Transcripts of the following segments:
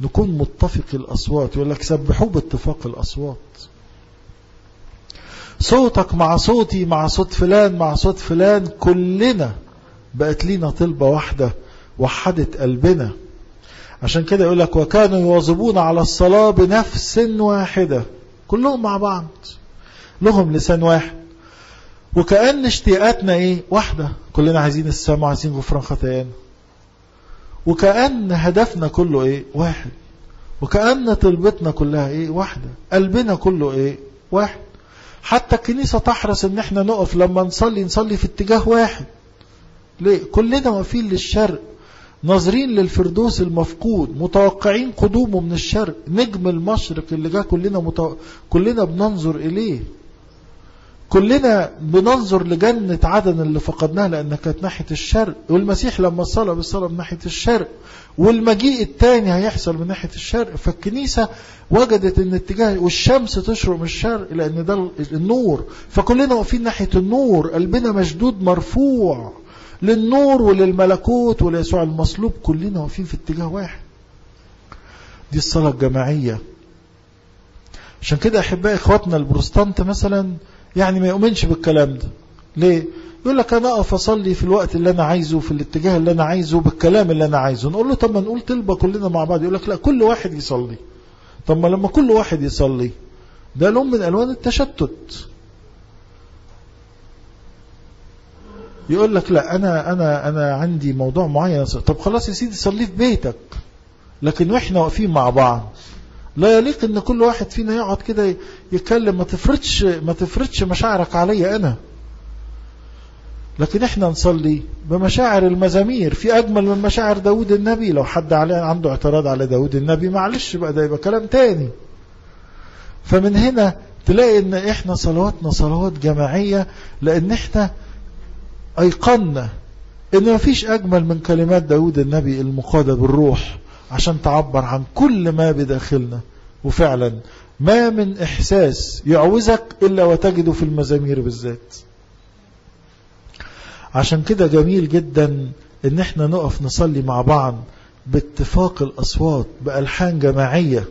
نكون متفق الأصوات يقول لك سبحوه باتفاق الأصوات صوتك مع صوتي مع صوت فلان مع صوت فلان كلنا بقت لينا طلبة واحدة وحدت قلبنا عشان كده يقول لك وكانوا يواظبون على الصلاة بنفس واحدة كلهم مع بعض لهم لسان واحد وكأن اشتياقاتنا ايه واحدة كلنا عايزين السماء عايزين غفران خطايانا وكأن هدفنا كله ايه واحد وكأن طلبتنا كلها ايه واحدة قلبنا كله ايه واحد حتى الكنيسة تحرص ان احنا نقف لما نصلي نصلي في اتجاه واحد ليه كلنا واقفين للشرق ناظرين للفردوس المفقود متوقعين قدومه من الشرق نجم المشرق اللي جاء كلنا متو... كلنا بننظر إليه كلنا بننظر لجنة عدن اللي فقدناها لأنها كانت ناحية الشرق والمسيح لما صلى بالصلاة من ناحية الشرق والمجيء الثاني هيحصل من ناحية الشرق فالكنيسة وجدت ان اتجاه والشمس تشرق من الشرق لأن ده النور فكلنا واقفين ناحية النور قلبنا مشدود مرفوع للنور وللملكوت وليسوع المصلوب كلنا واقفين في اتجاه واحد دي الصلاة الجماعية عشان كده أحبائي إخواتنا البروستانت مثلا يعني ما يؤمنش بالكلام ده ليه؟ يقول لك أنا أقف أصلي في الوقت اللي أنا عايزه في الاتجاه اللي أنا عايزه بالكلام اللي أنا عايزه نقول له طب ما نقول طلبة كلنا مع بعض يقول لك لا كل واحد يصلي طب ما لما كل واحد يصلي ده لون من ألوان التشتت يقول لك لا أنا أنا أنا عندي موضوع معين طب خلاص يا سيدي صلي في بيتك لكن وإحنا واقفين مع بعض لا يليق ان كل واحد فينا يقعد كده يتكلم ما تفرضش ما تفرضش مشاعرك عليا انا لكن احنا نصلي بمشاعر المزامير في اجمل من مشاعر داود النبي لو حد عليه عنده اعتراض على داود النبي معلش بقى ده يبقى كلام تاني فمن هنا تلاقي ان احنا صلواتنا صلوات جماعية لان احنا ايقنا ان ما فيش اجمل من كلمات داود النبي المقادة بالروح عشان تعبر عن كل ما بداخلنا وفعلا ما من إحساس يعوزك إلا وتجده في المزامير بالذات عشان كده جميل جدا ان احنا نقف نصلي مع بعض باتفاق الأصوات بألحان جماعية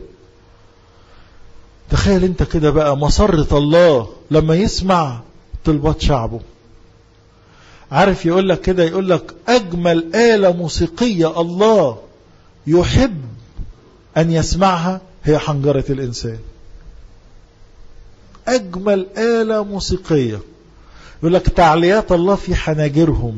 تخيل انت كده بقى مسرة الله لما يسمع طلبات شعبه عارف يقول لك كده يقول لك أجمل آلة موسيقية الله يحب أن يسمعها هي حنجرة الإنسان أجمل آلة موسيقية يقول لك تعليات الله في حناجرهم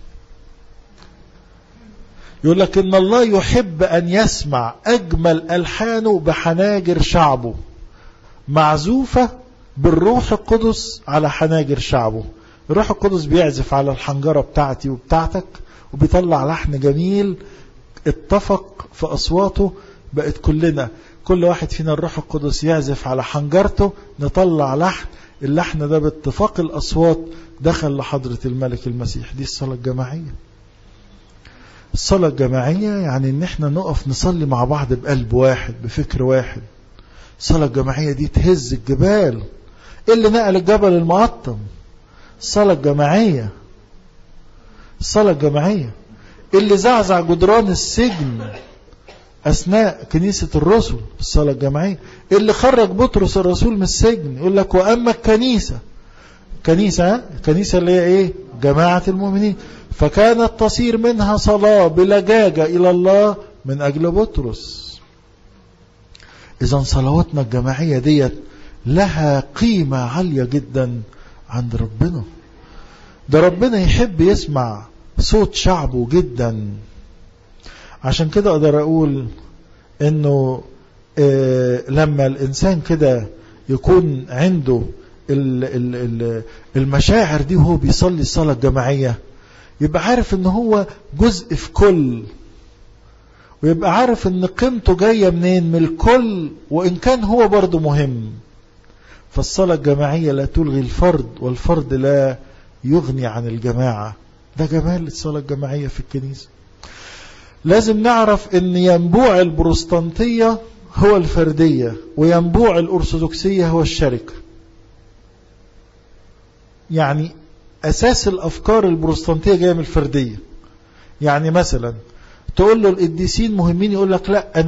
يقول لك إن الله يحب أن يسمع أجمل ألحانه بحناجر شعبه معزوفة بالروح القدس على حناجر شعبه الروح القدس بيعزف على الحنجرة بتاعتي وبتاعتك وبيطلع لحن جميل اتفق في أصواته بقت كلنا كل واحد فينا الروح القدس يعزف على حنجرته نطلع لحن اللحن ده باتفاق الأصوات دخل لحضرة الملك المسيح دي الصلاة الجماعية الصلاة الجماعية يعني ان احنا نقف نصلي مع بعض بقلب واحد بفكر واحد الصلاة الجماعية دي تهز الجبال اللي نقل الجبل المقطم الصلاة الجماعية الصلاة الجماعية اللي زعزع جدران السجن أثناء كنيسة الرسل الصلاة الجماعية اللي خرج بطرس الرسول من السجن يقول لك وأما الكنيسة كنيسة كنيسة اللي هي إيه جماعة المؤمنين فكانت تصير منها صلاة بلجاجة إلى الله من أجل بطرس إذا صلواتنا الجماعية ديت لها قيمة عالية جدا عند ربنا ده ربنا يحب يسمع صوت شعبه جدا عشان كده اقدر اقول انه آه لما الانسان كده يكون عنده ال ال ال المشاعر دي وهو بيصلي الصلاة الجماعية يبقى عارف ان هو جزء في كل ويبقى عارف ان قيمته جاية منين من الكل وان كان هو برضه مهم فالصلاة الجماعية لا تلغي الفرد والفرد لا يغني عن الجماعة ده جمال الصلاة الجماعية في الكنيسة لازم نعرف ان ينبوع البروستانتية هو الفردية وينبوع الأرثوذكسية هو الشركة يعني أساس الأفكار البروستانتية جاية من الفردية يعني مثلا تقول له القديسين مهمين يقول لك لا أنا